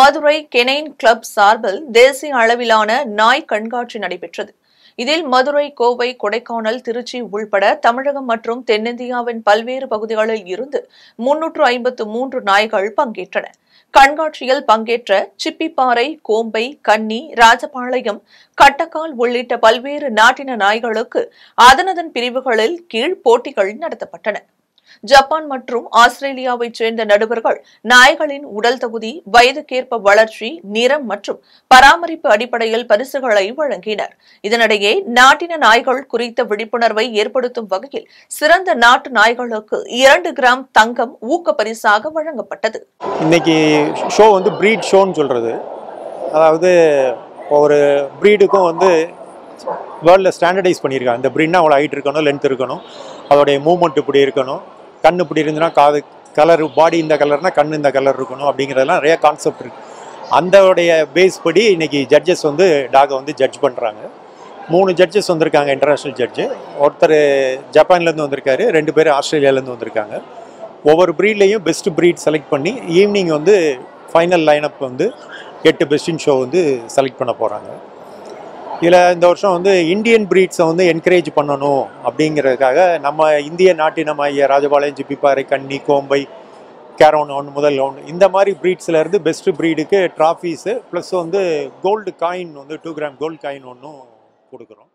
Madurai canine club சார்பில் தேசிய அளவிலான நாய் கண்காட்சி நடைபெற்றது இதில் மதுரை கோவை கொடைக்கானல் திருச்சி உள்பட தமிழகம் மற்றும் தென்னிந்தியாவின் பல்வேறு பகுதிகளில் இருந்து முன்னூற்று ஐம்பத்து மூன்று நாய்கள் பங்கேற்றன கண்காட்சியில் பங்கேற்ற சிப்பிப்பாறை கோம்பை கன்னி ராஜபாளையம் கட்டக்கால் உள்ளிட்ட பல்வேறு நாட்டின நாய்களுக்கு அதனதன் பிரிவுகளில் கீழ் போட்டிகள் நடத்தப்பட்டன ஜப்பான் மற்றும் ஆஸ்திரேலியாவைச் சேர்ந்த நடுவர்கள் நாய்களின் உடல் தகுதி வயதுக்கேற்ப வளர்ச்சி நிறம் மற்றும் பராமரிப்பு அடிப்படையில் பரிசுகளை வழங்கினர் இதனிடையே நாட்டின நாய்கள் குறித்த விழிப்புணர்வை ஏற்படுத்தும் வகையில் சிறந்த நாட்டு நாய்களுக்கு இரண்டு கிராம் தங்கம் ஊக்க பரிசாக வழங்கப்பட்டது இன்னைக்கு ஷோ வந்து ப்ரீட் ஷோன்னு சொல்கிறது அதாவது ஒரு ப்ரீடுக்கும் வந்து வேர்ல்டில் ஸ்டாண்டர்டைஸ் பண்ணியிருக்காங்க இந்த ப்ரீட்னா அவ்வளோ ஹைட் இருக்கணும் லென்த் இருக்கணும் அதோடைய மூமெண்ட் இப்படி இருக்கணும் கண் இப்படி இருந்துன்னா காது கலர் பாடி இந்த கலர்னா கண் இந்த கலர் இருக்கணும் அப்படிங்கிறதெல்லாம் நிறைய கான்செப்ட் இருக்கு அந்தோடைய பேஸ் படி இன்னைக்கு ஜட்ஜஸ் வந்து டாகை வந்து ஜட்ஜ் பண்ணுறாங்க மூணு ஜட்ஜஸ் வந்திருக்காங்க இன்டர்நேஷ்னல் ஜட்ஜு ஒருத்தர் ஜப்பான்லேருந்து வந்திருக்காரு ரெண்டு பேர் ஆஸ்திரேலியாவிலேருந்து வந்திருக்காங்க ஒவ்வொரு ப்ரீட்லேயும் பெஸ்ட் ப்ரீட் செலக்ட் பண்ணி ஈவினிங் வந்து ஃபைனல் லைனப் வந்து எட்டு பெஸ்டின் ஷோ வந்து செலக்ட் பண்ண போகிறாங்க இதில் இந்த வருஷம் வந்து இந்தியன் ப்ரீட்ஸை வந்து என்கரேஜ் பண்ணணும் அப்படிங்கிறதுக்காக நம்ம இந்திய நாட்டினம் ஐய ராஜபாளையம் ஜிப்பிப்பாறை கன்னி கோம்பை கேரோன் ஒன் முதல் ஒன் இந்த மாதிரி ப்ரீட்ஸில் இருந்து பெஸ்ட் ப்ரீடுக்கு ட்ராஃபீஸு ப்ளஸ் வந்து கோல்டு காயின் வந்து டூ கிராம் கோல்டு காயின் ஒன்றும் கொடுக்குறோம்